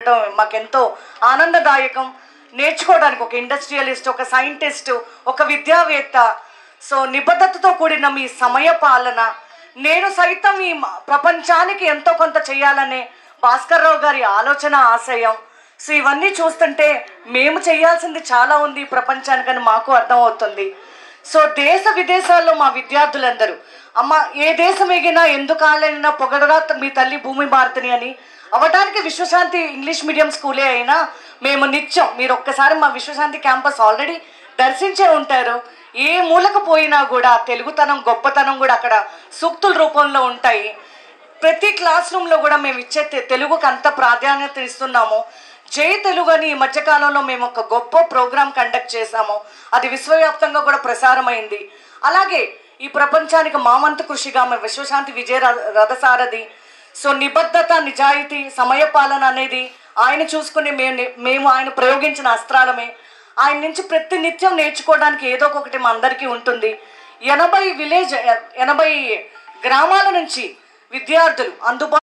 చెప్పడం మాకెంతో ఆనందదాయకం నేర్చుకోవడానికి ఒక ఇండస్ట్రియలిస్ట్ ఒక సైంటిస్ట్ ఒక విద్యావేత్త సో నిబద్ధతతో కూడిన మీ సమయ పాలన నేను సైతం ఈ మ- ప్రపంచానికి ఎంతో కొంత చేయాలనే భాస్కర్ రావు గారి ఆలోచన ఆశయం సో ఇవన్నీ చూస్తుంటే మేము చేయాల్సింది చాలా ఉంది ఈ ప్రపంచానికని మాకు అర్థమవుతుంది సో దేశ విదేశాల్లో మా విద్యార్థులందరూ అమ్మ ఏ దేశం ఎగినా ఎందుకు ఆలైనా పొగడగా మీ తల్లి భూమి భారతిని అని అవటానికి విశ్వశాంతి ఇంగ్లీష్ మీడియం స్కూలే అయినా మేము నిత్యం మీరు ఒక్కసారి మా విశ్వశాంతి క్యాంపస్ ఆల్రెడీ దర్శించే ఉంటారు ఏ మూలకు పోయినా కూడా తెలుగుతనం గొప్పతనం కూడా అక్కడ సూక్తుల రూపంలో ఉంటాయి ప్రతి క్లాస్ రూమ్లో కూడా మేము ఇచ్చే తె- తెలుగుకు అంత ప్రాధాన్యత ఇస్తున్నాము జై తెలుగు అని ఈ మధ్యకాలంలో మేము ఒక గొప్ప ప్రోగ్రాం కండక్ట్ చేశాము అది విశ్వవ్యాప్తంగా కూడా ప్రసారమైంది అలాగే ఈ ప్రపంచానికి మా వంతు కృషిగా మేము విశ్వశాంతి విజయ ర- రథసారథి సో నిబద్ధత నిజాయితీ సమయపాలన అనేది ఆయన చూసుకుని మేము ని- మేము ఆయన ప్రయోగించిన అస్త్రాలమే ఆయన నుంచి ప్రతి నిత్యం నేర్చుకోవడానికి ఏదో ఒకటి మా అందరికీ ఉంటుంది ఎనభై విలేజ్ ఎనభై గ్రామాల నుంచి విద్యార్థులు అందుబాటు